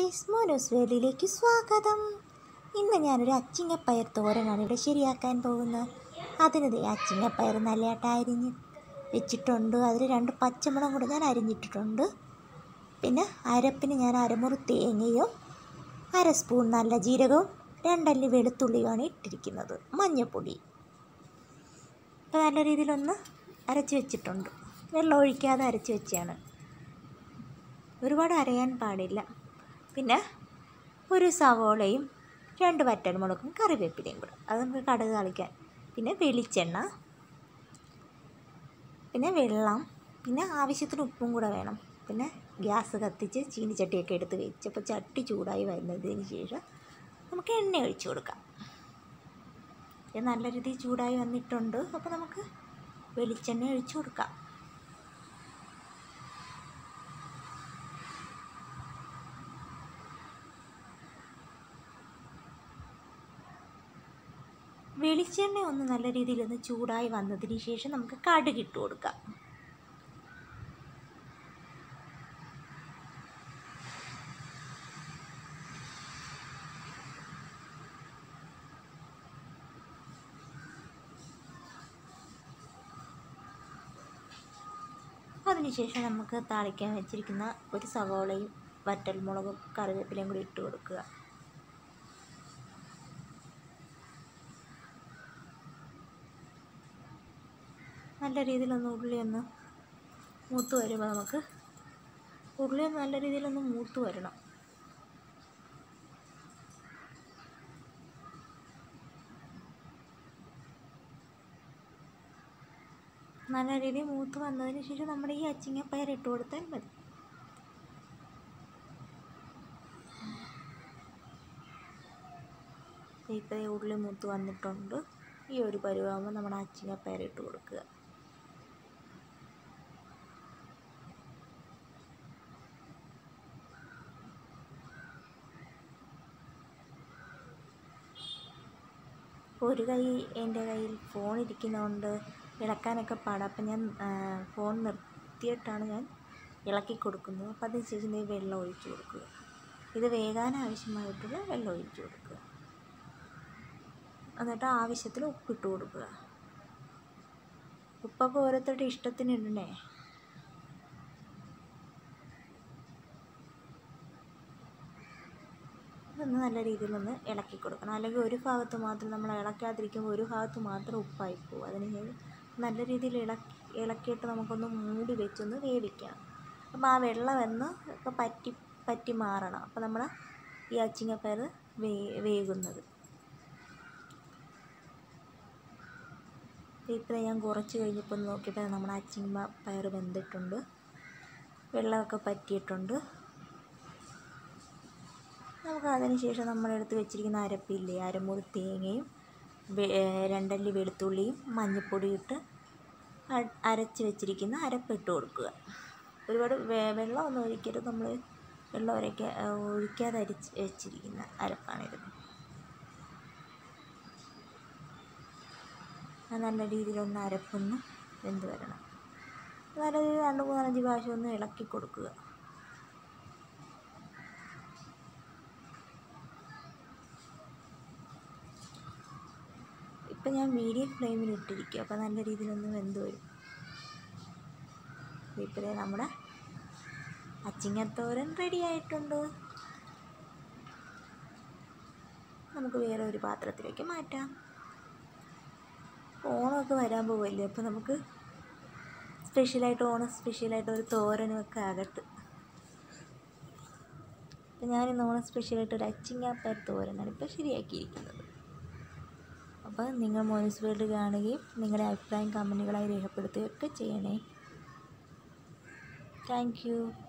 guys മോനോസ് വേൾഡിലേക്ക് സ്വാഗതം ഇന്ന് ഞാനൊരു അച്ചിങ്ങപ്പയർ തോരനാണ് ഇവിടെ ശരിയാക്കാൻ പോകുന്നത് അതിന് ദേ അച്ചിങ്ങപ്പയർ നല്ലതായിട്ട് അരിഞ്ഞ് വെച്ചിട്ടുണ്ട് അതിൽ രണ്ട് പച്ചമുളകും കൂടെ ഞാൻ അരിഞ്ഞിട്ടിട്ടുണ്ട് പിന്നെ അരപ്പിന് ഞാൻ അരമുറി തേങ്ങയും അര സ്പൂൺ നല്ല ജീരകവും രണ്ടല്ലി വെളുത്തുള്ളിയുമാണ് ഇട്ടിരിക്കുന്നത് മഞ്ഞൾപ്പൊടി അപ്പോൾ നല്ല രീതിയിലൊന്ന് അരച്ച് വെച്ചിട്ടുണ്ട് വെള്ളം ഒഴിക്കാതെ അരച്ച് വെച്ചാണ് ഒരുപാട് അരയാൻ പാടില്ല പിന്നെ ഒരു സവോളയും രണ്ട് വറ്റൽമുളകും കറിവേപ്പിലയും കൂടെ അത് നമുക്ക് കടുക് കളിക്കാൻ പിന്നെ വെളിച്ചെണ്ണ പിന്നെ വെള്ളം പിന്നെ ആവശ്യത്തിന് ഉപ്പും കൂടെ വേണം പിന്നെ ഗ്യാസ് കത്തിച്ച് ചീനിച്ചട്ടിയൊക്കെ എടുത്ത് വെച്ചപ്പോൾ ചട്ടി ചൂടായി വരുന്നതിന് ശേഷം നമുക്ക് എണ്ണ ഒഴിച്ചു കൊടുക്കാം ഇത് നല്ല രീതിയിൽ ചൂടായി വന്നിട്ടുണ്ട് അപ്പോൾ നമുക്ക് വെളിച്ചെണ്ണ ഒഴിച്ചു കൊടുക്കാം വെളിച്ചെണ്ണ ഒന്ന് നല്ല രീതിയിൽ ഒന്ന് ചൂടായി വന്നതിന് ശേഷം നമുക്ക് കടുക് ഇട്ട് കൊടുക്കാം അതിനുശേഷം നമുക്ക് താളിക്കാൻ വെച്ചിരിക്കുന്ന ഒരു സവോളയും വറ്റൽമുളകും കറിവേപ്പിലയും കൂടി ഇട്ട് കൊടുക്കുക നല്ല രീതിയിലൊന്ന് ഉള്ളി ഒന്ന് മൂത്ത് വരുമ്പോൾ നമുക്ക് ഉള്ളി ഒന്ന് നല്ല രീതിയിലൊന്ന് മൂത്ത് വരണം നല്ല രീതിയിൽ മൂത്ത് വന്നതിന് ശേഷം നമ്മുടെ ഈ അച്ചിങ്ങപ്പയർ ഇട്ട് കൊടുത്താൽ മതി ഇപ്പോൾ ഉള്ളി മൂത്ത് വന്നിട്ടുണ്ട് ഈ ഒരു പരുവാകുമ്പോൾ നമ്മുടെ അച്ചിങ്ങപ്പയർ ഇട്ട് കൊടുക്കുക ഒരു കൈ എൻ്റെ കയ്യിൽ ഫോൺ ഇരിക്കുന്നതുകൊണ്ട് ഇളക്കാനൊക്കെ പാടാം അപ്പം ഞാൻ ഫോൺ നിർത്തിയിട്ടാണ് ഞാൻ ഇളക്കി കൊടുക്കുന്നത് അപ്പം അതിന് ശേഷം ദേ വെള്ളം ഒഴിച്ച് കൊടുക്കുക ഇത് വേകാൻ ആവശ്യമായിട്ടുള്ള വെള്ളം ഒഴിച്ച് കൊടുക്കുക എന്നിട്ട് ആവശ്യത്തിന് ഉപ്പിട്ട് കൊടുക്കുക ഉപ്പൊക്കെ ഓരോരുത്തരുടെ ഇഷ്ടത്തിന് ഇടണേ ഇതൊന്ന് നല്ല രീതിയിലൊന്ന് ഇളക്കി കൊടുക്കണം അല്ലെങ്കിൽ ഒരു ഭാഗത്ത് മാത്രം നമ്മൾ ഇളക്കാതിരിക്കുമ്പോൾ ഒരു ഭാഗത്ത് മാത്രം ഉപ്പായി പോകും അതിന് ശേഷം നല്ല രീതിയിൽ ഇളക്കി ഇളക്കിയിട്ട് നമുക്കൊന്ന് മൂടി വെച്ചൊന്ന് വേവിക്കണം അപ്പോൾ ആ വെള്ളം എന്ന് ഒക്കെ പറ്റി പറ്റി മാറണം അപ്പോൾ നമ്മൾ ഈ അച്ചിങ്ങപ്പയർ വേ വേകുന്നത് ഇപ്പോൾ ഞാൻ കുറച്ച് കഴിഞ്ഞപ്പോൾ നോക്കിയപ്പോൾ നമ്മുടെ അച്ചിങ്ങ പയർ വെന്തിട്ടുണ്ട് വെള്ളമൊക്കെ പറ്റിയിട്ടുണ്ട് നമുക്ക് അതിന് ശേഷം നമ്മളെടുത്ത് വെച്ചിരിക്കുന്ന അരപ്പില്ലേ അരമുറി തേങ്ങയും രണ്ടല്ലി വെളുത്തുള്ളിയും മഞ്ഞൾപ്പൊടിയും ഇട്ട് അരച്ച് വെച്ചിരിക്കുന്ന അരപ്പിട്ട് കൊടുക്കുക ഒരുപാട് വെള്ളമൊന്നും ഒഴിക്കരുത് നമ്മൾ വെള്ളം ഒരയ്ക്ക ഒഴിക്കാതെ അരിച്ച് വെച്ചിരിക്കുന്ന അരപ്പാണിത് നല്ല രീതിയിലൊന്ന് അരപ്പൊന്ന് വെന്ത് വരണം നല്ല രീതിയിൽ രണ്ട് മൂന്നാലഞ്ച് പ്രാവശ്യം ഒന്ന് ഇളക്കി കൊടുക്കുക ഇപ്പം ഞാൻ മീഡിയം ഫ്ലെയിമിൽ ഇട്ടിരിക്കുക അപ്പോൾ നല്ല രീതിയിലൊന്ന് വെന്ത് വരും ഇപ്പോഴേ നമ്മുടെ അച്ചിങ്ങത്തോരൻ റെഡി ആയിട്ടുണ്ട് നമുക്ക് വേറെ ഒരു പാത്രത്തിലേക്ക് മാറ്റാം ഓണമൊക്കെ വരാൻ പോവല്ലേ അപ്പോൾ നമുക്ക് സ്പെഷ്യലായിട്ട് ഓണം സ്പെഷ്യലായിട്ട് ഒരു തോരനും ഒക്കെ ആകട്ട് അപ്പം ഞാനിന്ന് ഓണം സ്പെഷ്യലായിട്ട് ഒരു അച്ചിങ്ങാപ്പയർ തോരനാണ് ഇപ്പോൾ ശരിയാക്കിയിരിക്കുന്നത് അപ്പോൾ നിങ്ങൾ മോനിസ് വേൾഡ് കാണുകയും നിങ്ങളുടെ അഭിപ്രായം കമൻറ്റുകളായി രേഖപ്പെടുത്തുകയൊക്കെ ചെയ്യണേ താങ്ക് യു